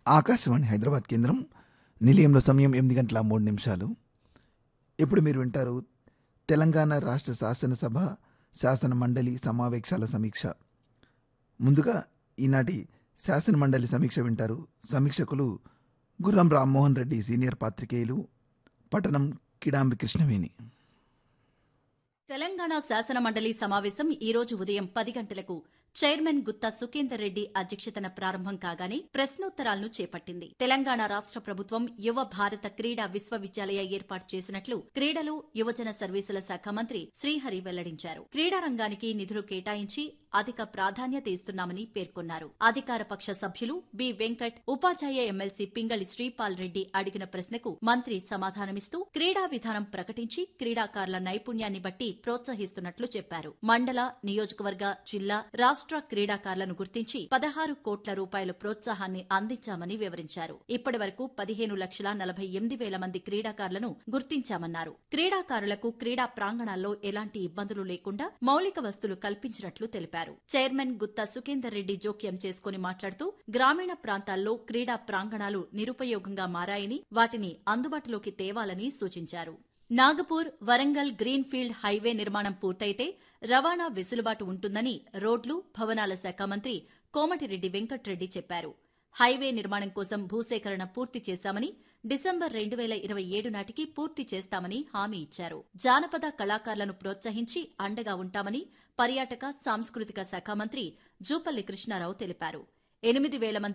ఆకాశవాణి హైదరాబాద్ కేంద్రం నిలయంలో సమయం ఎనిమిది గంటల మూడు నిమిషాలు ఇప్పుడు మీరు వింటారు తెలంగాణ రాష్ట్ర శాసనసభ శాసన మండలి సమావేశాల సమీక్ష ముందుగా ఈనాటి శాసన మండలి సమీక్ష వింటారు సమీక్షకులు గుర్రం రామ్మోహన్ రెడ్డి సీనియర్ పాత్రికేయులు పట్టణం కిడాంబి కృష్ణవేణి తెలంగాణ శాసన మండలి సమావేశం ఈ రోజు ఉదయం పది గంటలకు చైర్మన్ గుత్తా సుఖేందర్ రెడ్డి అధ్యక్షతన ప్రారంభం కాగానే ప్రశ్నోత్తరాలను చేపట్టింది తెలంగాణ రాష్ట్ర ప్రభుత్వం యువ భారత క్రీడా విశ్వవిద్యాలయ ఏర్పాటు చేసినట్లు క్రీడలు యువజన సర్వీసుల శాఖ మంత్రి శ్రీహరి వెల్లడించారు క్రీడా రంగానికి నిధులు కేటాయించి అధిక ప్రాధాన్యత ఇస్తున్నామని పేర్కొన్నారు అధికార పక్ష సభ్యులు బి వెంకట్ ఉపాధ్యాయ ఎమ్మెల్సీ పింగళి శ్రీపాల్ రెడ్డి అడిగిన ప్రశ్నకు మంత్రి సమాధానమిస్తూ క్రీడా విధానం ప్రకటించి క్రీడాకారుల నైపుణ్యాన్ని బట్టి ప్రోత్సహిస్తున్నట్లు చెప్పారు మండల నియోజకవర్గ జిల్లా రాష్ట్ర క్రీడాకారులను గుర్తించి పదహారు కోట్ల రూపాయల ప్రోత్సాహాన్ని అందించామని వివరించారు ఇప్పటి వరకు పదిహేను లక్షల నలభై ఎనిమిది వేల మంది క్రీడాకారులను గుర్తించామన్నారు క్రీడాకారులకు క్రీడా ప్రాంగణాల్లో ఎలాంటి ఇబ్బందులు లేకుండా మౌలిక వస్తువులు కల్పించినట్లు తెలిపారు చైర్మన్ గుత్తా సుఖేందర్ రెడ్డి జోక్యం చేసుకుని మాట్లాడుతూ గ్రామీణ ప్రాంతాల్లో క్రీడా ప్రాంగణాలు నిరుపయోగంగా మారాయని వాటిని అందుబాటులోకి తేవాలని సూచించారు నాగపూర్ వరంగల్ గ్రీన్ఫీల్డ్ హైవే నిర్మాణం పూర్తయితే రవాణా వెసులుబాటు ఉంటుందని రోడ్లు భవనాల శాఖ మంత్రి కోమటిరెడ్డి వెంకట్రెడ్డి చెప్పారు హైవే నిర్మాణం కోసం భూసేకరణ పూర్తి చేశామని డిసెంబర్ రెండు వేల ఇరవై ఏడు నాటికి పూర్తి చేస్తామని హామీ ఇచ్చారు జానపద కళాకారులను ప్రోత్సహించి అండగా ఉంటామని పర్యాటక సాంస్కృతిక శాఖ మంత్రి జూపల్లి కృష్ణారావు తెలిపారు ఎనిమిది వేల మంది